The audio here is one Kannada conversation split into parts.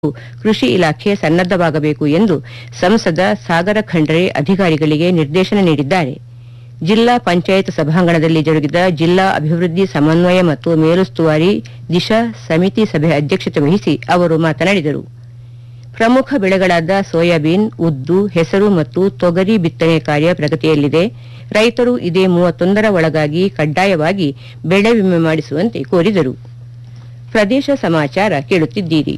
ಕೃಷಿ ಇಲಾಖೆ ಸನ್ನದ್ದವಾಗಬೇಕು ಎಂದು ಸಂಸದ ಸಾಗರ ಖಂಡ್ರೆ ಅಧಿಕಾರಿಗಳಿಗೆ ನಿರ್ದೇಶನ ನೀಡಿದ್ದಾರೆ ಜಿಲ್ಲಾ ಪಂಚಾಯತ್ ಸಭಾಂಗಣದಲ್ಲಿ ಜರುಗಿದ ಜಿಲ್ಲಾ ಅಭಿವೃದ್ಧಿ ಸಮನ್ವಯ ಮತ್ತು ಮೇಲುಸ್ತುವಾರಿ ದಿಶಾ ಸಮಿತಿ ಸಭೆ ಅಧ್ಯಕ್ಷತೆ ವಹಿಸಿ ಅವರು ಮಾತನಾಡಿದರು ಪ್ರಮುಖ ಬೆಳೆಗಳಾದ ಸೋಯಾಬೀನ್ ಉದ್ದು ಹೆಸರು ಮತ್ತು ತೊಗರಿ ಬಿತ್ತನೆ ಕಾರ್ಯ ಪ್ರಗತಿಯಲ್ಲಿದೆ ರೈತರು ಇದೇ ಮೂವತ್ತೊಂದರ ಒಳಗಾಗಿ ಕಡ್ಡಾಯವಾಗಿ ಬೆಳೆ ವಿಮೆ ಮಾಡಿಸುವಂತೆ ಕೋರಿದರು ಪ್ರದೇಶ ಸಮಾಚಾರ ಕೇಳುತ್ತಿದ್ದೀರಿ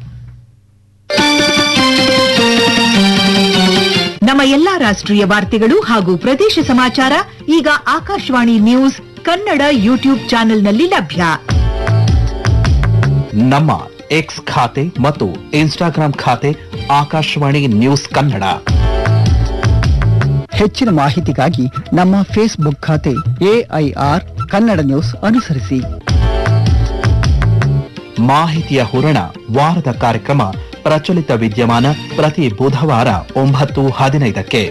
ನಮ್ಮ ಎಲ್ಲಾ ರಾಷ್ಟ್ರೀಯ ವಾರ್ತೆಗಳು ಹಾಗೂ ಪ್ರದೇಶ ಸಮಾಚಾರ ಈಗ ಆಕಾಶವಾಣಿ ನ್ಯೂಸ್ ಕನ್ನಡ ಯೂಟ್ಯೂಬ್ ಚಾನೆಲ್ನಲ್ಲಿ ಲಭ್ಯ ನಮ್ಮ ಎಕ್ಸ್ ಖಾತೆ ಮತ್ತು ಇನ್ಸ್ಟಾಗ್ರಾಂ ಖಾತೆ ಆಕಾಶವಾಣಿ ನ್ಯೂಸ್ ಕನ್ನಡ ಹೆಚ್ಚಿನ ಮಾಹಿತಿಗಾಗಿ ನಮ್ಮ ಫೇಸ್ಬುಕ್ ಖಾತೆ ಎಐಆರ್ ಕನ್ನಡ ನ್ಯೂಸ್ ಅನುಸರಿಸಿ ಮಾಹಿತಿಯ ಹೂರಣ ವಾರದ ಕಾರ್ಯಕ್ರಮ ಪ್ರಚಲಿತ ವಿದ್ಯಮಾನ ಪ್ರತಿ ಬುಧವಾರ ಒಂಬತ್ತು ಹದಿನೈದಕ್ಕೆ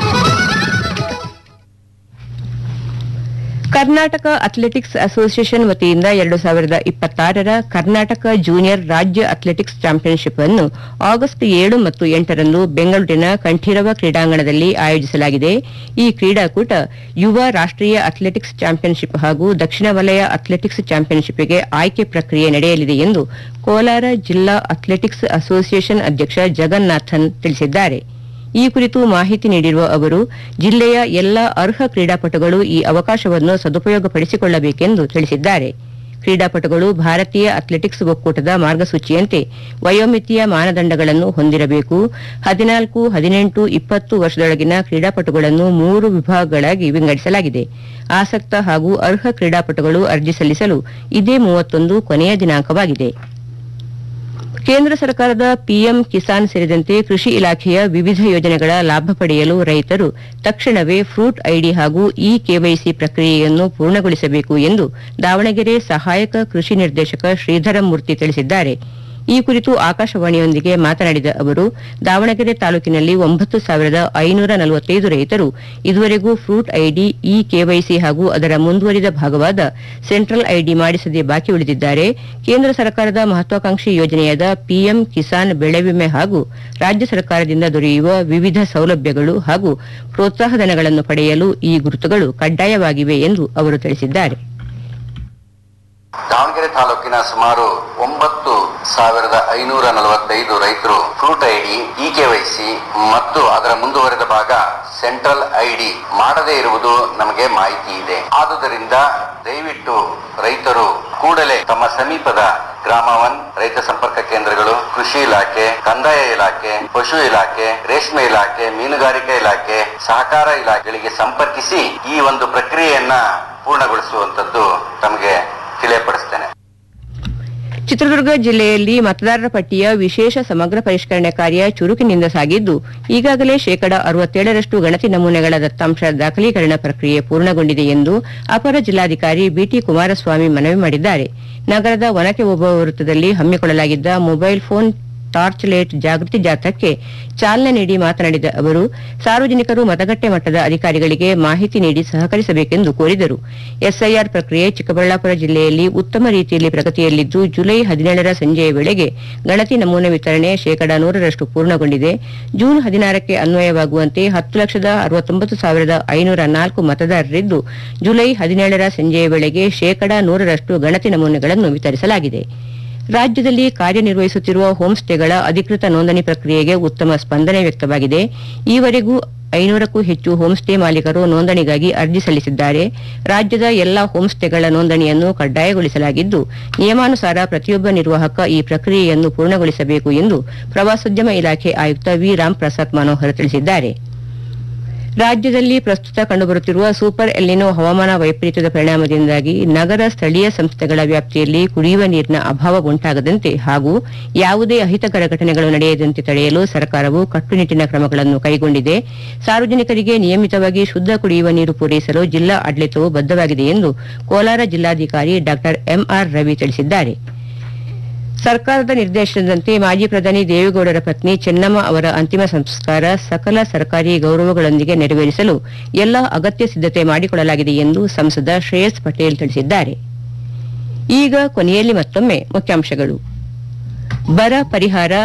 ಕರ್ನಾಟಕ ಅಥ್ಲೆಟಿಕ್ಸ್ ಅಸೋಸಿಯೇಷನ್ ವತಿಯಿಂದ ಎರಡು ಸಾವಿರದ ಇಪ್ಪತ್ತಾರರ ಕರ್ನಾಟಕ ಜೂನಿಯರ್ ರಾಜ್ಯ ಅಥ್ಲೆಟಿಕ್ಸ್ ಚಾಂಪಿಯನ್ಶಿಪ್ ಅನ್ನು ಆಗಸ್ಟ್ ಏಳು ಮತ್ತು ಎಂಟರಂದು ಬೆಂಗಳೂರಿನ ಕಂಠೀರವ ಕ್ರೀಡಾಂಗಣದಲ್ಲಿ ಆಯೋಜಿಸಲಾಗಿದೆ ಈ ಕ್ರೀಡಾಕೂಟ ಯುವ ರಾಷ್ಟ್ರೀಯ ಅಥ್ಲೆಟಿಕ್ಸ್ ಚಾಂಪಿಯನ್ಶಿಪ್ ಹಾಗೂ ದಕ್ಷಿಣ ವಲಯ ಅಥ್ಲೆಟಿಕ್ಸ್ ಚಾಂಪಿಯನ್ಶಿಪ್ಗೆ ಆಯ್ಕೆ ಪ್ರಕ್ರಿಯೆ ನಡೆಯಲಿದೆ ಎಂದು ಕೋಲಾರ ಜಿಲ್ಲಾ ಅಥ್ಲೆಟಿಕ್ಸ್ ಅಸೋಸಿಯೇಷನ್ ಅಧ್ಯಕ್ಷ ಜಗನ್ನಾಥನ್ ತಿಳಿಸಿದ್ದಾರೆ ಈ ಕುರಿತು ಮಾಹಿತಿ ನೀಡಿರುವ ಅವರು ಜಿಲ್ಲೆಯ ಎಲ್ಲ ಅರ್ಹ ಕ್ರೀಡಾಪಟುಗಳು ಈ ಅವಕಾಶವನ್ನು ಸದುಪಯೋಗಪಡಿಸಿಕೊಳ್ಳಬೇಕೆಂದು ತಿಳಿಸಿದ್ದಾರೆ ಕ್ರೀಡಾಪಟುಗಳು ಭಾರತೀಯ ಅಥ್ಲೆಟಿಕ್ಸ್ ಒಕ್ಕೂಟದ ಮಾರ್ಗಸೂಚಿಯಂತೆ ವಯೋಮಿತಿಯ ಮಾನದಂಡಗಳನ್ನು ಹೊಂದಿರಬೇಕು ಹದಿನಾಲ್ಕು ಹದಿನೆಂಟು ಇಪ್ಪತ್ತು ವರ್ಷದೊಳಗಿನ ಕ್ರೀಡಾಪಟುಗಳನ್ನು ಮೂರು ವಿಭಾಗಗಳಾಗಿ ವಿಂಗಡಿಸಲಾಗಿದೆ ಆಸಕ್ತ ಹಾಗೂ ಅರ್ಹ ಕ್ರೀಡಾಪಟುಗಳು ಅರ್ಜಿ ಸಲ್ಲಿಸಲು ಇದೇ ಮೂವತ್ತೊಂದು ಕೊನೆಯ ದಿನಾಂಕವಾಗಿದೆ ಕೇಂದ್ರ ಸರ್ಕಾರದ ಪಿಎಂ ಕಿಸಾನ್ ಸೇರಿದಂತೆ ಕೃಷಿ ಇಲಾಖೆಯ ವಿವಿಧ ಯೋಜನೆಗಳ ಲಾಭ ಪಡೆಯಲು ರೈತರು ತಕ್ಷಣವೇ ಫ್ರೂಟ್ ಐಡಿ ಹಾಗೂ ಇ ಕೆವೈಸಿ ಪ್ರಕ್ರಿಯೆಯನ್ನು ಪೂರ್ಣಗೊಳಿಸಬೇಕು ಎಂದು ದಾವಣಗೆರೆ ಸಹಾಯಕ ಕೃಷಿ ನಿರ್ದೇಶಕ ಶ್ರೀಧರ ಮೂರ್ತಿ ತಿಳಿಸಿದ್ದಾರೆ ಈ ಕುರಿತು ಆಕಾಶವಾಣಿಯೊಂದಿಗೆ ಮಾತನಾಡಿದ ಅವರು ದಾವಣಗೆರೆ ತಾಲೂಕಿನಲ್ಲಿ ಒಂಬತ್ತು ಸಾವಿರದ ಐನೂರ ನಲವತ್ತೈದು ರೈತರು ಇದುವರೆಗೂ ಫ್ರೂಟ್ ಐಡಿ ಇ ಕೆವೈಸಿ ಹಾಗೂ ಅದರ ಮುಂದುವರಿದ ಭಾಗವಾದ ಸೆಂಟ್ರಲ್ ಐಡಿ ಮಾಡಿಸದೆ ಬಾಕಿ ಉಳಿದಿದ್ದಾರೆ ಕೇಂದ್ರ ಸರ್ಕಾರದ ಮಹತ್ವಾಕಾಂಕ್ಷಿ ಯೋಜನೆಯಾದ ಪಿಎಂ ಕಿಸಾನ್ ಬೆಳೆ ವಿಮೆ ಹಾಗೂ ರಾಜ್ಯ ಸರ್ಕಾರದಿಂದ ದೊರೆಯುವ ವಿವಿಧ ಸೌಲಭ್ಯಗಳು ಹಾಗೂ ಪ್ರೋತ್ಸಾಹಧನಗಳನ್ನು ಪಡೆಯಲು ಈ ಗುರುತುಗಳು ಕಡ್ಡಾಯವಾಗಿವೆ ಎಂದು ಅವರು ತಿಳಿಸಿದ್ದಾರೆ ದಾವಣಗೆರೆ ತಾಲೂಕಿನ ಸುಮಾರು ಒಂಬತ್ತು ಸಾವಿರದ ಐನೂರ ನಲವತ್ತೈದು ರೈತರು ಫ್ರೂಟ್ ಐಡಿ ಇ ಕೆವೈಸಿ ಮತ್ತು ಅದರ ಮುಂದುವರೆದ ಭಾಗ ಸೆಂಟ್ರಲ್ ಐಡಿ ಮಾಡದೇ ಇರುವುದು ನಮಗೆ ಮಾಹಿತಿ ಇದೆ ಆದುದರಿಂದ ದಯವಿಟ್ಟು ರೈತರು ಕೂಡಲೇ ತಮ್ಮ ಸಮೀಪದ ಗ್ರಾಮ ಒನ್ ರೈತ ಸಂಪರ್ಕ ಕೇಂದ್ರಗಳು ಕೃಷಿ ಇಲಾಖೆ ಕಂದಾಯ ಇಲಾಖೆ ಪಶು ಇಲಾಖೆ ರೇಷ್ಮೆ ಇಲಾಖೆ ಮೀನುಗಾರಿಕಾ ಇಲಾಖೆ ಸಹಕಾರ ಇಲಾಖೆಗಳಿಗೆ ಸಂಪರ್ಕಿಸಿ ಈ ಒಂದು ಪ್ರಕ್ರಿಯೆಯನ್ನ ಪೂರ್ಣಗೊಳಿಸುವಂತದ್ದು ತಮಗೆ ತಿಳಿಯಪಡಿಸ್ತೇನೆ ಚಿತ್ರದುರ್ಗ ಜಿಲ್ಲೆಯಲ್ಲಿ ಮತದಾರರ ಪಟ್ಟಿಯ ವಿಶೇಷ ಸಮಗ್ರ ಪರಿಷ್ಕರಣೆ ಕಾರ್ಯ ಚುರುಕಿನಿಂದ ಸಾಗಿದ್ದು ಈಗಾಗಲೇ ಶೇಕಡ ಅರವತ್ತೇಳರಷ್ಟು ಗಣತಿ ನಮೂನೆಗಳ ದತ್ತಾಂಶ ದಾಖಲೀಕರಣ ಪ್ರಕ್ರಿಯೆ ಪೂರ್ಣಗೊಂಡಿದೆ ಎಂದು ಅಪರ ಜಿಲ್ಲಾಧಿಕಾರಿ ಬಿಟಿ ಕುಮಾರಸ್ವಾಮಿ ಮನವಿ ಮಾಡಿದ್ದಾರೆ ನಗರದ ಒನಕೆ ಓಬವ್ವ ವೃತ್ತದಲ್ಲಿ ಹಮ್ಮಿಕೊಳ್ಳಲಾಗಿದ್ದ ಮೊಬೈಲ್ ಫೋನ್ ಟಾರ್ಚ್ ಲೈಟ್ ಜಾಗೃತಿ ಜಾಥಾಕ್ಕೆ ಚಾಲನೆ ನೀಡಿ ಮಾತನಾಡಿದ ಅವರು ಸಾರ್ವಜನಿಕರು ಮತಗಟ್ಟೆ ಮಟ್ಟದ ಅಧಿಕಾರಿಗಳಿಗೆ ಮಾಹಿತಿ ನೀಡಿ ಸಹಕರಿಸಬೇಕೆಂದು ಕೋರಿದರು ಎಸ್ಐಆರ್ ಪ್ರಕ್ರಿಯೆ ಚಿಕ್ಕಬಳ್ಳಾಪುರ ಜಿಲ್ಲೆಯಲ್ಲಿ ಉತ್ತಮ ರೀತಿಯಲ್ಲಿ ಪ್ರಗತಿಯಲ್ಲಿದ್ದು ಜುಲೈ ಹದಿನೇಳರ ಸಂಜೆಯ ವೇಳೆಗೆ ಗಣತಿ ನಮೂನೆ ವಿತರಣೆ ಶೇಕಡ ನೂರರಷ್ಟು ಪೂರ್ಣಗೊಂಡಿದೆ ಜೂನ್ ಹದಿನಾರಕ್ಕೆ ಅನ್ವಯವಾಗುವಂತೆ ಹತ್ತು ಲಕ್ಷದ ಅರವತ್ತೊಂಬತ್ತು ಸಾವಿರದ ಐನೂರ ನಾಲ್ಕು ಮತದಾರರಿದ್ದು ಜುಲೈ ಹದಿನೇಳರ ಸಂಜೆಯ ವೇಳೆಗೆ ಶೇಕಡ ನೂರರಷ್ಟು ಗಣತಿ ನಮೂನೆಗಳನ್ನು ವಿತರಿಸಲಾಗಿದೆ ರಾಜ್ಯದಲ್ಲಿ ಕಾರ್ಯನಿರ್ವಹಿಸುತ್ತಿರುವ ಹೋಂ ಸ್ಟೇಗಳ ಅಧಿಕೃತ ನೋಂದಣಿ ಪ್ರಕ್ರಿಯೆಗೆ ಉತ್ತಮ ಸ್ಪಂದನೆ ವ್ಯಕ್ತವಾಗಿದೆ ಈವರೆಗೂ ಐನೂರಕ್ಕೂ ಹೆಚ್ಚು ಹೋಂ ಸ್ಟೇ ಮಾಲೀಕರು ನೋಂದಣಿಗಾಗಿ ಅರ್ಜಿ ಸಲ್ಲಿಸಿದ್ದಾರೆ ರಾಜ್ಯದ ಎಲ್ಲಾ ಹೋಂ ಸ್ಟೇಗಳ ನೋಂದಣಿಯನ್ನು ಕಡ್ಡಾಯಗೊಳಿಸಲಾಗಿದ್ದು ನಿಯಮಾನುಸಾರ ಪ್ರತಿಯೊಬ್ಬ ನಿರ್ವಾಹಕ ಈ ಪ್ರಕ್ರಿಯೆಯನ್ನು ಪೂರ್ಣಗೊಳಿಸಬೇಕು ಎಂದು ಪ್ರವಾಸೋದ್ಯಮ ಇಲಾಖೆ ಆಯುಕ್ತ ವಿ ರಾಮ್ ಪ್ರಸಾದ್ ಮನೋಹರ್ ತಿಳಿಸಿದ್ದಾರೆ ರಾಜ್ಯದಲ್ಲಿ ಪ್ರಸ್ತುತ ಕಂಡುಬರುತ್ತಿರುವ ಸೂಪರ್ ಎಲ್ಲಿನೋ ಹವಾಮಾನ ವೈಪರೀತ್ಯದ ಪರಿಣಾಮದಿಂದಾಗಿ ನಗರ ಸ್ಥಳೀಯ ಸಂಸ್ಥೆಗಳ ವ್ಯಾಪ್ತಿಯಲ್ಲಿ ಕುಡಿಯುವ ನೀರಿನ ಅಭಾವ ಉಂಟಾಗದಂತೆ ಹಾಗೂ ಯಾವುದೇ ಅಹಿತಕರ ಘಟನೆಗಳು ನಡೆಯದಂತೆ ತಡೆಯಲು ಸರ್ಕಾರವು ಕಟ್ಟುನಿಟ್ಟಿನ ಕ್ರಮಗಳನ್ನು ಕೈಗೊಂಡಿದೆ ಸಾರ್ವಜನಿಕರಿಗೆ ನಿಯಮಿತವಾಗಿ ಶುದ್ಧ ಕುಡಿಯುವ ನೀರು ಪೂರೈಸಲು ಜಿಲ್ಲಾ ಆಡಳಿತವು ಬದ್ಧವಾಗಿದೆ ಎಂದು ಕೋಲಾರ ಜಿಲ್ಲಾಧಿಕಾರಿ ಡಾ ಎಂಆರ್ ರವಿ ತಿಳಿಸಿದ್ದಾರೆ ಸರ್ಕಾರದ ನಿರ್ದೇಶನದಂತೆ ಮಾಜಿ ಪ್ರಧಾನಿ ದೇವೇಗೌಡರ ಪತ್ನಿ ಚೆನ್ನಮ್ಮ ಅವರ ಅಂತಿಮ ಸಂಸ್ಕಾರ ಸಕಲ ಸರ್ಕಾರಿ ಗೌರವಗಳೊಂದಿಗೆ ನೆರವೇರಿಸಲು ಎಲ್ಲ ಅಗತ್ಯ ಸಿದ್ದತೆ ಮಾಡಿಕೊಳ್ಳಲಾಗಿದೆ ಎಂದು ಸಂಸದ ಶ್ರೇಯಸ್ ಪಟೇಲ್ ತಿಳಿಸಿದ್ದಾರೆ ಈಗ ಕೊನೆಯಲ್ಲಿ ಮತ್ತೊಮ್ಮೆ ಮುಖ್ಯಾಂಶಗಳು ಬರ ಪರಿಹಾರ